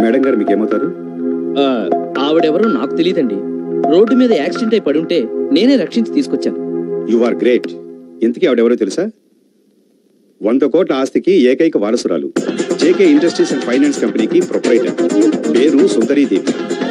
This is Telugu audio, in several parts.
మేడం గారు మీకేమవుతారు ఆ, ఆవిడెవరో నాకు తెలియదండి రోడ్డు మీద యాక్సిడెంట్ అయి పడుంటే నేనే రక్షించి తీసుకొచ్చాను యు ఆర్ గ్రేట్ ఇంతకీ ఆవిడెవరో తెలుసా వంద కోట్ల ఆస్తికి ఏకైక వారసురాలు జేకే ఇండస్ట్రీస్ అండ్ ఫైనాన్స్ కంపెనీకి ప్రొపరైటర్ పేరు సుందరీదేవి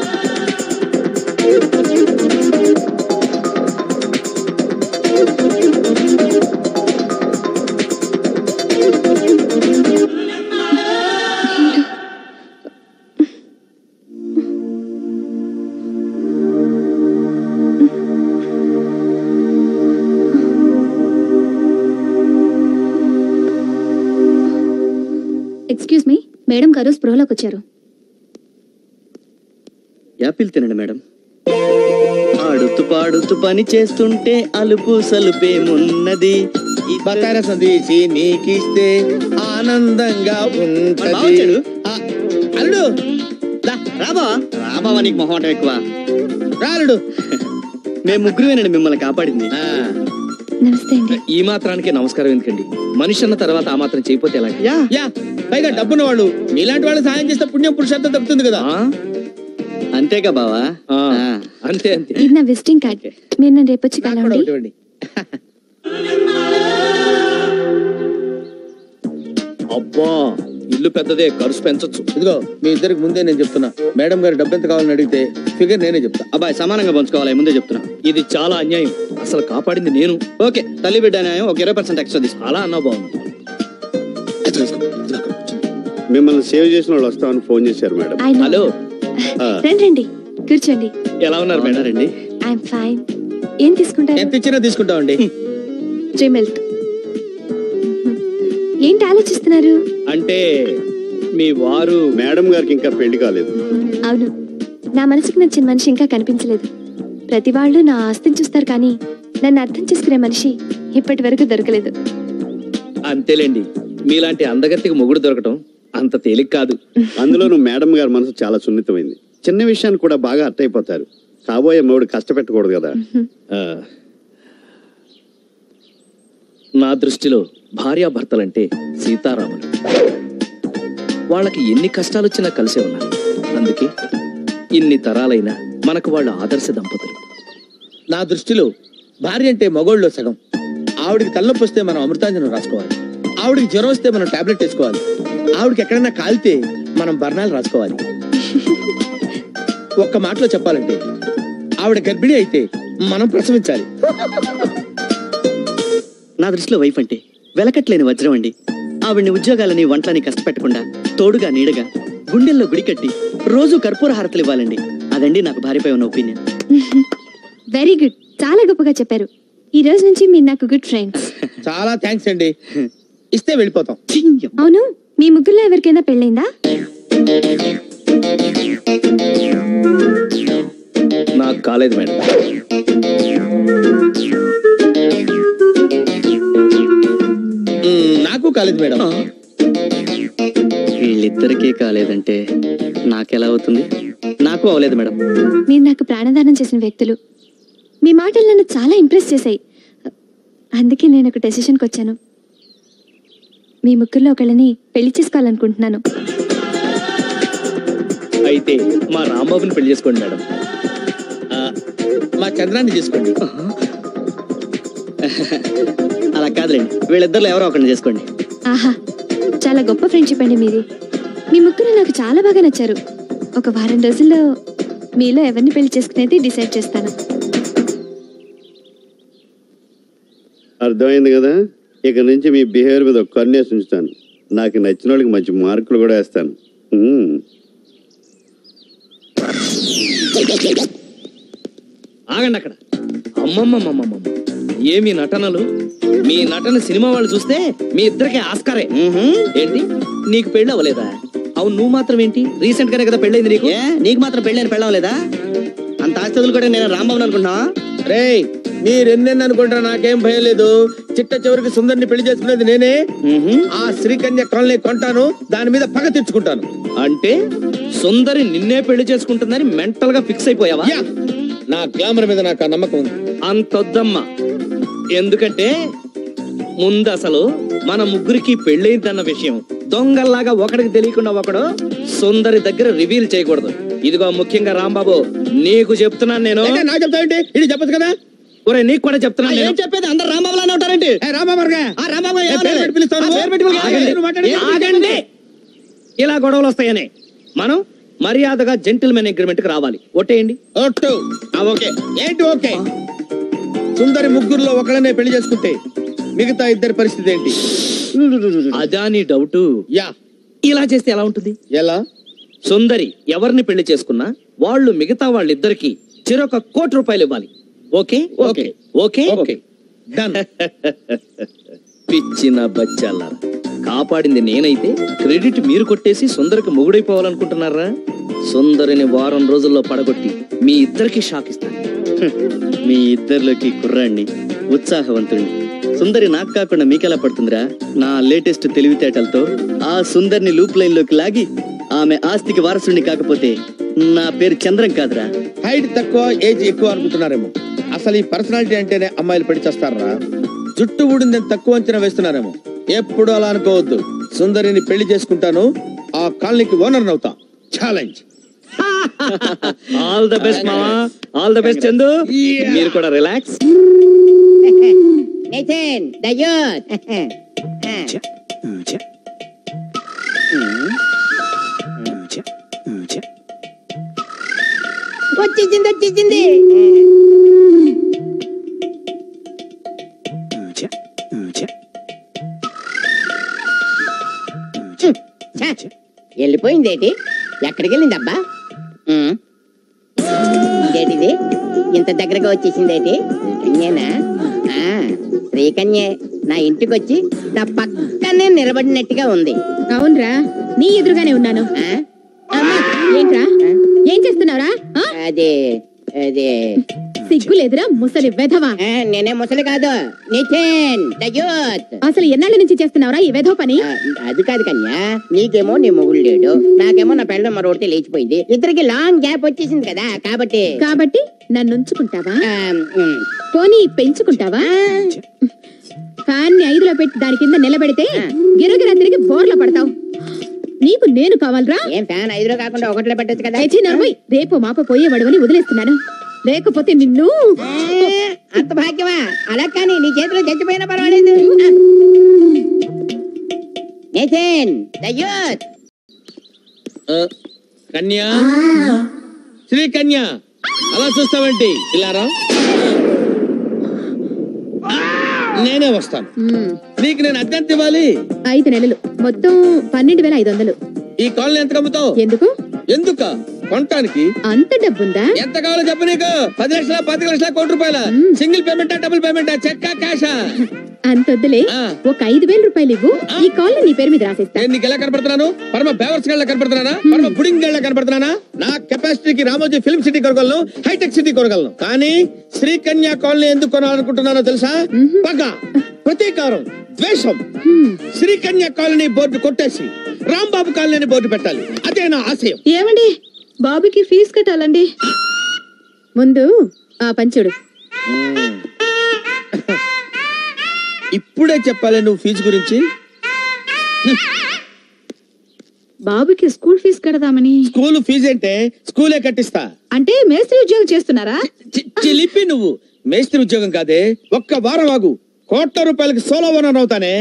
ఎక్స్క్యూజ్ మీ మేడం గారు స్పృహలోకి వచ్చారు యాపిల్ తినండి మేడం ఆడుతూ పాడుతూ పని చేస్తుంటే అలుపు సలుపేమున్నది బకార సందేశి నీకిస్తే ఆనందంగా మరి బావ వచ్చాడు. ఉంటది ఆ, అల్లుడు దా, రాబా రాబావా నీకు మొహమాటం ఎక్కువ రా అల్లుడు మేము ముగ్గురువేనండి మిమ్మల్ని కాపాడింది ఆ, నమస్తే అండి ఈ మాత్రానికి నమస్కారం ఎందుకండి మనిషి అన్న తర్వాత ఆ మాత్రం చేయపోతే ఎలా యా యా పైగా డబ్బున్న వాళ్ళు మీలాంటి వాళ్ళు సాయం చేస్తే పుణ్యం పురుషార్థం దక్కుతుంది కదా ఆ? అంతేగా బావా ఆ, ఆ. అంతే అంతే ఇది నా విజిటింగ్ కార్డ్ మీరు నన్ను రేపొచ్చి నాకు కూడా కలవండి ఒకటి ఇవ్వండి. అబ్బా ఇల్లు పెద్దదే ఖర్చు పెంచొచ్చు ఇదిగో మీ ఇద్దరికి ముందే నేను చెప్తున్నా మేడం గారు డబ్బు ఎంత కావాలని అడిగితే ఫిగర్ నేనే చెప్తా అబ్బాయి సమానంగా పంచుకోవాలి ముందే చెప్తున్నా ఇది చాలా అన్యాయం అసలు కాపాడింది నేను ఓకే తల్లి బిడ్డ న్యాయం ఒక ఇరవై పర్సెంట్ ఎక్స్ట్రా తీసుకో అలా అన్నా బాగుంది మిమ్మల్ని సేవ్ చేసిన వాళ్ళు వస్తామని ఫోన్ చేశారు మేడం I know. హలో ఆ, రండి రండి కూర్చోండి ఎలా ఉన్నారు మేడం రండి ఐఎమ్ ఫైన్ ఏం తీసుకుంటారు ఎంత ఇచ్చినా తీసుకుంటామండి డ్రీ మిల్క్ ఏంటి ఆలోచిస్తున్నారు అంటే మీ వారు మేడం గారికి ఇంకా పెళ్లి కాలేదు అవును నా మనసుకు నచ్చిన మనిషి ఇంకా కనిపించలేదు ప్రతి వాళ్ళు నా ఆస్తిని చూస్తారు కానీ నన్ను అర్థం చేసుకునే మనిషి ఇప్పటి వరకు దొరకలేదు అంతేలేండి మీలాంటి అందగత్తికి మొగుడు దొరకటం అంత తేలిక కాదు అందులోనూ మేడం గారి మనసు చాలా సున్నితమైంది చిన్న విషయాన్ని కూడా బాగా అర్థైపోతారు కాబోయే మూడు కష్టపెట్టకూడదు కదా ఆ, నా దృష్టిలో భార్యాభర్తలంటే సీతారాములు వాళ్ళకి ఎన్ని కష్టాలు వచ్చినా కలిసే ఉన్నారు అందుకే ఇన్ని తరాలైనా మనకు వాళ్ళ ఆదర్శ దంపతులు నా దృష్టిలో భార్య అంటే మగోళ్ళలో సగం ఆవిడికి తలనొప్పి వస్తే మనం అమృతాంజనం రాసుకోవాలి ఆవిడికి జ్వరం వస్తే మనం టాబ్లెట్ వేసుకోవాలి ఆవిడకి ఎక్కడైనా కాలితే మనం బర్ణాలు రాసుకోవాలి ఒక్క మాటలో చెప్పాలంటే ఆవిడ గర్భిణి అయితే మనం ప్రసవించాలి నా దృష్టిలో వైఫ్ అంటే వెలకట్లేని వజ్రం అండి ఆవిడ్ని ఉద్యోగాలని వంటలని కష్టపెట్టకుండా తోడుగా నీడగా గుండెల్లో గుడి కట్టి రోజు కర్పూర హారతలు ఇవ్వాలండి అదండి నాకు భార్యపై ఉన్న ఒపీనియన్ వెరీ గుడ్ చాలా గొప్పగా చెప్పారు ఈ రోజు నుంచి మీరు నాకు గుడ్ ఫ్రెండ్స్ చాలా థ్యాంక్స్ అండి ఇస్తే వెళ్ళిపోతాం అవును మీ ముగ్గురులో ఎవరికైనా పెళ్ళైందా నాకు కాలేదు మేడం మ్మ్, నాకు కాలేదు మేడం వీళ్ళిద్దరికీ కాలేదంటే నాకెలా అవుతుంది నాకు అవలేదు మేడం మీరు నాకు ప్రాణదానం చేసిన వ్యక్తులు మీ మాటలు నన్ను చాలా ఇంప్రెస్ చేశాయి అందుకే నేను ఒక డెసిషన్కి వచ్చాను మీ ముగ్గురులో ఒకళ్ళని పెళ్లి చేసుకోవాలనుకుంటున్నాను అయితే మా రాంబాబుని పెళ్లి చేసుకోండి మేడం ఆ, మా చంద్రాన్ని తీసుకోండి అలా కాదులేండి వీళ్ళిద్దరిలో ఎవరో ఒకరిని చేసుకోండి ఆహా చాలా గొప్ప ఫ్రెండ్షిప్ అండి మీది మీ ముగ్గురు నాకు చాలా బాగా నచ్చారు ఒక వారం రోజుల్లో మీలో ఎవరిని పెళ్లి చేసుకునేది డిసైడ్ చేస్తాను అర్థమైంది కదా ఇక నుంచి మీ బిహేవియర్ మీద ఒక కన్నేసి ఉంచుతాను నాకు నచ్చిన వాళ్ళకి మంచి మార్కులు కూడా వేస్తాను ఉమ్. ఆగండి అక్కడ అమ్మమ్మమ్మమ్మమ్మ ఏమి నటనలు మీ నటన సినిమా వాళ్ళు చూస్తే మీ ఇద్దరికి ఆస్కారే ఏంటి నీకు పెళ్ళి అవ్వలేదా అవును నువ్వు మాత్రం ఏంటి రీసెంట్ గానే కదా పెళ్ళైంది నీకు ఏ నీకు మాత్రం పెళ్ళని పెళ్ళం లేదా అంత ఆస్తులు కూడా నేను రాంబాబు అనుకుంటున్నా రేయ్ మీరు ఎన్నెన్ని అనుకుంటారా నాకేం భయం లేదు చిట్ట చివరికి సుందరిని పెళ్లి చేసుకునేది నేనే ఆ శ్రీకన్య కాలనీ కొంటాను దాని మీద పగ తెచ్చుకుంటాను అంటే సుందరి నిన్నే పెళ్లి చేసుకుంటుందని మెంటల్ గా ఫిక్స్ అయిపోయావా యా నా గ్లామర్ మీద నాకు ఆ నమ్మకం ఉంది అంతొద్దమ్మా ఎందుకంటే ముందు అసలు మన ముగ్గురికి పెళ్ళైందన్న విషయం దొంగల్లాగా ఒకడికి తెలియకుండా ఒకడు సుందరి దగ్గర రివీల్ చేయకూడదు ఇదిగో ముఖ్యంగా రాంబాబు నీకు చెప్తున్నాను నేను ఏంటి నాకు చెప్తావేంటి ఇది చెప్పదు కదా ఒరే నీకు కూడా చెప్తున్నాను ఏం నేను చెప్పేది అందరు రాంబాబులానే ఉంటారేంటి ఏ రామాబర్గా ఆ రాంబాబు ఏ, ఏమన్నాడు? పేరు పెట్టి పిలుస్తావు ఆ, నువ్వు? పేరు పెట్టి పిలుస్తావు. ఆగండి. ఆగండి. నువ్వు మాట్లాడేది. ఆగండి ఇలా గొడవలు వస్తాయని మనం మర్యాదగా జెంటిల్మెన్ అగ్రిమెంట్ కి రావాలి ఒట్టేయండి ఒట్టు ఆ, ఓకే ఏంటి ఓకే సుందరి ముగ్గురులో ఒకళ్ళనే పెళ్లి చేసుకుంటే మిగతా ఇద్దరి పరిస్థితి ఏంటి అదా నీ డౌట్ యా ఇలా చేస్తే ఎలా ఉంటుంది ఎలా సుందరి ఎవరిని పెళ్లి చేసుకున్నా వాళ్ళు మిగతా వాళ్ళిద్దరికి చెరొక కోటి రూపాయలు ఇవ్వాలి okay okay. Okay okay done పిచ్చిన బచ్చాలారా కాపాడింది నేనైతే క్రెడిట్ మీరు కొట్టేసి సుందరికి మొగుడైపోవాలనుకుంటున్నారా సుందరిని వారం రోజుల్లో పడగొట్టి మీ ఇద్దరికి షాక్ ఇస్తాను మీ ఇద్దరిలోకి కుర్రాడిని ఉత్సాహవంతుడిని సుందరి నాకు కాకుండా మీకెలా పడుతుందిరా నా లేటెస్ట్ తెలివితేటలతో ఆ సుందరిని లూప్ లైన్ లోకి లాగి ఆమె ఆస్తికి వారసుడిని కాకపోతే నా పేరు చంద్రం కాదురా హైట్ తక్కువ ఏజ్ ఎక్కువ అనుకుంటున్నారేమో అసలు ఈ పర్సనాలిటీ అంటేనే అమ్మాయిలు పెళ్లి చేస్తారా జుట్టు ఊడిందని తక్కువ అంచనా వేస్తున్నారేమో ఎప్పుడు అలా అనుకోవద్దు సుందరిని పెళ్లి చేసుకుంటాను ఆ కాలనీకి ఓనర్ అవుతా ఛాలెంజ్ ఆల్ ద బెస్ట్ మావా all the best Chandu Yeah. మీరు కూడా రిలాక్స్ Nathan, the youth. వచ్చేసింది వచ్చేసింది ఛ, వెళ్ళిపోయిందేటి ఎక్కడికి వెళ్ళింది అబ్బా ఏంటిది ఇంత దగ్గరగా వచ్చేసిందేటి శ్రీకన్యేనా ఆ, శ్రీకన్యే నా ఇంటికి వచ్చి నా పక్కనే నిలబడినట్టుగా ఉంది అవునరా నీ ఎదురుగానే ఉన్నాను ఆ అమ్మా, ఏంట్రా ఏం చేస్తున్నావురా ఆ? అదే అదే సిగ్గు లేదురా ముసలి వెధవా ఆ, నేనే ముసలి కాదు నితిన్ ద యూత్ అసలు ఎన్నాళ్ళ నుంచి చేస్తున్నావురా ఈ వెధవ పని ఆ, అది కాదు కన్యా నీకేమో నీ మొగుడు లేడు నాకేమో నా పెళ్ళ మరొకటి లేచిపోయింది ఇద్దరికి లాంగ్ గ్యాప్ వచ్చేసింది కదా కాబట్టి కాబట్టి నన్ను ఉంచుకుంటావా ఆ, ఉమ్. పోనీ పెంచుకుంటావా ఫ్యాన్ ని ఐదులో పెట్టి దాని కింద నిలబెడితే గిరగిరా తిరిగి బోర్ల పడతావు నీకు నేను కావాలరా ఏం ఫ్యాన్ ఐదులో కాకుండా ఒకటిలో పెట్టచ్చు కదా అయితే నర్మయ్ రేపు మాప పోయేవాడవని వదిలేస్తున్నాను లేకపోతే నిన్ను ఆ, అంత భాగ్యమా అలా కానీ నీ చేతిలో చచ్చిపోయినా పర్వాలేదు నితిన్ ద యూత్ కన్యా శ్రీ కన్యా అలా చూస్తావేంటి ఇలారా నేనే వస్తాను మ్మ్. నీకు నేను అద్దెంత ఇవ్వాలి ఐదు నెలలు మొత్తం పన్నెండు వేల ఐదు వందలు ఈ కాలనీ ఎంత కమ్ముతావు ఎందుకు ఎందుక కొనటానికి అంత డబ్బుందా ఎంత కావాలో చెప్పు నీకు పది లక్షల పది లక్షల కోటి రూపాయల సింగిల్ పేమెంటా డబుల్ పేమెంటా చెక్కా క్యాషా అంత వద్దులే ఆ. ఒక ఐదు వేల రూపాయలు ఇవ్వు ఈ కాల్ నీ పేరు మీద రాసేస్తా నేను నీకు ఎలా కనపడుతున్నాను పరమ బేవర్స్ గళ్ళ కనపడుతున్నానా పరమ పుడింగ్ గళ్ళ కనపడుతున్నానా నా కెపాసిటీకి రామోజీ ఫిల్మ్ సిటీ కొనగలను హైటెక్ సిటీ కొనగలను కానీ శ్రీకన్యా కాలనీ ఎందుకు కొనాలనుకుంటున్నానో తెలుసా పగ ప్రతీకారం ద్వేషం శ్రీకన్యా కాలనీ బోర్డు కొట్టేసి రాంబాబు కాలనీ బోర్డు పెట్టాలి అదే నా ఆశయం ఏమండి బాబుకి ఫీజు కట్టాలండి ముందు ఆ పంచుడు ఇప్పుడే చెప్పాలి నువ్వు ఫీజు గురించి బాబుకి స్కూల్ ఫీజు కడదామని స్కూల్ ఫీజు అంటే స్కూలే కట్టిస్తా అంటే మేస్త్రి ఉద్యోగం చేస్తున్నారా చి- చిలిపి నువ్వు మేస్త్రి ఉద్యోగం కాదే ఒక్క వారం ఆగు కోట్ల రూపాయలకి సోలో ఓనర్ అవుతానే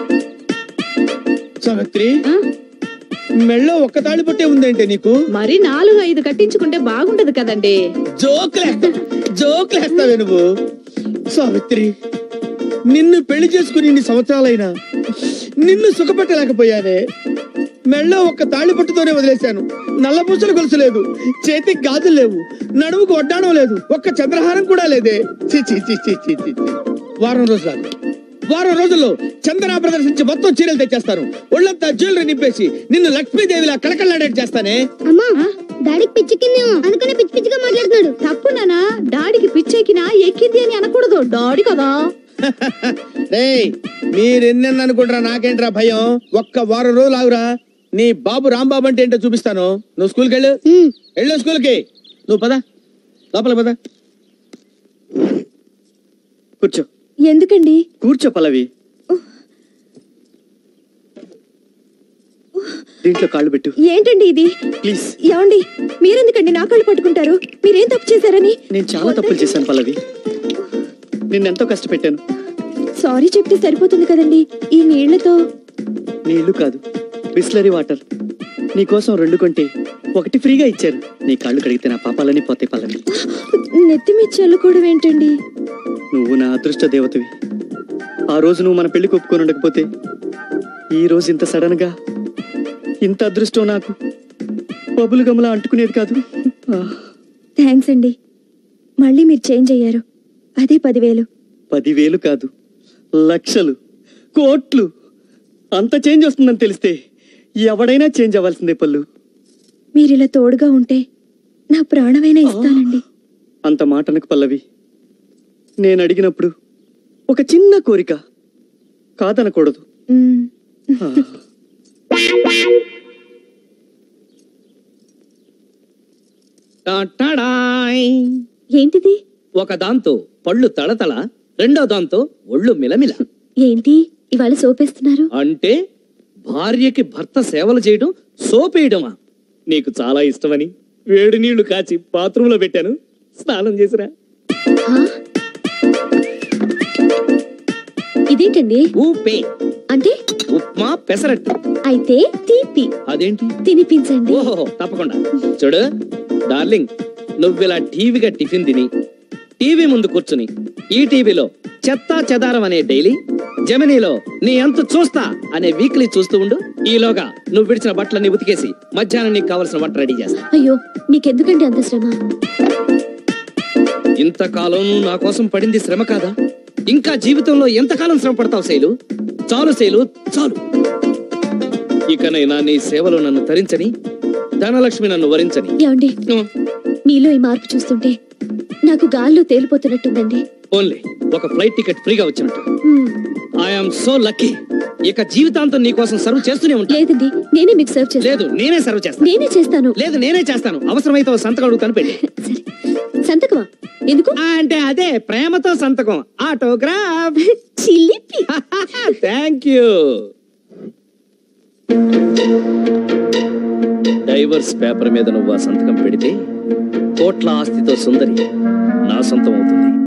సావిత్రి ఆ? మెళ్ళో ఒక్క తాళి పట్టే ఉందేంటే నీకు మరి నాలుగు ఐదు కట్టించుకుంటే బాగుంటది కదండి జోకులేస్తావు జోకులేస్తావే నువ్వు సావిత్రి నిన్ను పెళ్లి చేసుకుని ఇన్ని సంవత్సరాలైనా నిన్ను సుఖపెట్టలేకపోయానే మెళ్ళో ఒక్క తాళి పట్టుతోనే వదిలేశాను నల్లపూసలు గొలుసు లేదు చేతికి గాజులు లేవు నడుముకు వడ్డాణం లేదు ఒక్క చంద్రహారం కూడా లేదే ఛీ, ఛీ, ఛీ, ఛీ, ఛీ, ఛీ, ఛీ. వారం రోజులు ఆగు. వారం రోజుల్లో చందన ప్రదర్శించి మొత్తం చీరలు తెచ్చేస్తాను ఒళ్ళంతా జ్యువెలరీ నింపేసి నిన్ను లక్ష్మీదేవిలా కళకళలాడేట్ చేస్తానే అమ్మా డాడీకి పిచ్చెక్కిందేమో అందుకనే పిచ్చి పిచ్చిగా మాట్లాడుతున్నాడు తప్పు నానా డాడీకి పిచ్చెక్కినా ఎక్కింది అని అనకూడదు డాడీ కదా రేయ్ మీరెన్నెన్న అనుకుంటారా నాకేంట్రా భయం ఒక్క వారం రోజులు ఆగురా నీ బాబు రాంబాబు అంటే ఏంటో చూపిస్తాను నువ్వు స్కూల్కి వెళ్ళు వెళ్ళు స్కూల్కి నువ్వు పద లోపల పద కూర్చో ఎందుకండి కూర్చో పల్లవి దీంట్లో కాళ్ళు పెట్టు ఏంటండి ఇది ప్లీజ్ ఏమండి మీరెందుకండి నా కాళ్ళు పట్టుకుంటారు మీరేం తప్పు చేశారని నేను చాలా తప్పులు చేశాను పల్లవి నిన్నెంతో కష్టపెట్టాను సారీ చెప్తే సరిపోతుంది కదండి ఈ నీళ్లతో నీళ్లు కాదు బిస్లరీ వాటర్ నీకోసం రెండు కొంటే ఒకటి ఫ్రీగా ఇచ్చారు నీ కాళ్ళు కడిగితే నా పాపాలని పోతే పల్లవి నెత్తి మీద చల్లుకోవడం ఏంటండి నువ్వు నా అదృష్ట దేవతవి ఆ రోజు నువ్వు మన పెళ్లి ఒప్పుకొని ఉండకపోతే ఈ రోజు ఇంత సడన్ గా ఇంత అదృష్టం నాకు బబులు గమలా అంటుకునేది కాదు ఆ, థ్యాంక్స్ అండి మళ్ళీ మీరు చేంజ్ అయ్యారు అదే పదివేలు పదివేలు కాదు లక్షలు కోట్లు అంత చేంజ్ వస్తుందని తెలిస్తే ఎవడైనా చేంజ్ అవ్వాల్సిందే పళ్ళు మీరు ఇలా తోడుగా ఉంటే నా ప్రాణమైనా ఇస్తానండి అంత మాటనకు పల్లవి నేను అడిగినప్పుడు ఒక చిన్న కోరిక కాదనకూడదు మ్మ్. ఆ. టాటాడాయ్. ఏంటిది ఒక దాంతో పళ్ళు తళతళ రెండో దాంతో ఒళ్ళు మిలమిల ఏంటి ఇవాళ సోపేస్తున్నారు అంటే భార్యకి భర్త సేవలు చేయడం సోపేయడమా నీకు చాలా ఇష్టమని వేడి నీళ్లు కాచి బాత్రూంలో పెట్టాను స్నానం చేసిరా హా? ఇదేంటండి ఊపే అంటే ఉప్మా పెసరట్టు అయితే తీపి అదేంటి తినిపించండి ఓహో తప్పకుండా చూడు డార్లింగ్ నువ్విలా టీవీగా టిఫిన్ తిని టీవీ ముందు కూర్చుని ఈ టీవీలో చెత్తా చెదారం అనే డైలీ జమినీలో నీ ఎంత చూస్తా అనే వీక్లీ చూస్తూ ఉండు ఈలోగా నువ్వు విడిచిన బట్టలన్నీ ఉతికేసి మధ్యాహ్నం నీకు కావలసిన వంట రెడీ చేస్తా అయ్యో మీకెందుకండి అంత శ్రమ ఇంతకాలం నువ్వు నా కోసం పడింది శ్రమ కాదా ఇంకా జీవితంలో ఎంతకాలం శ్రమ పడతావు శైలు చాలు శైలు చాలు ఇకనైనా నీ సేవలో నన్ను తరించని ధనలక్ష్మి నన్ను వరించని ఏమండి ఉం. మీలో ఈ మార్పు చూస్తుంటే నాకు గాల్లో తేలిపోతున్నట్టుందండి ఓన్లీ ఒక ఫ్లైట్ టికెట్ ఫ్రీగా వచ్చినట్టు మ్మ్. ఐఎమ్ సో లక్కీ ఇక జీవితాంతం నీ కోసం సర్వ్ చేస్తూనే ఉంటా లేదండి నేనే మీకు సర్వ్ చేస్తాను లేదు నేనే సర్వ్ చేస్తాను నేనే చేస్తాను లేదు నేనే చేస్తాను అవసరమైతే ఓ సంతకం అడుగుతాను పెళ్ళి సరే సంతకమా ఎందుకు అంటే అదే ప్రేమతో సంతకం ఆటోగ్రాఫ్ చిలిపి థ్యాంక్ యూ డైవర్స్ పేపర్ మీద నువ్వు ఆ సంతకం పెడితే కోట్ల ఆస్తితో సుందరి నా సొంతం అవుతుంది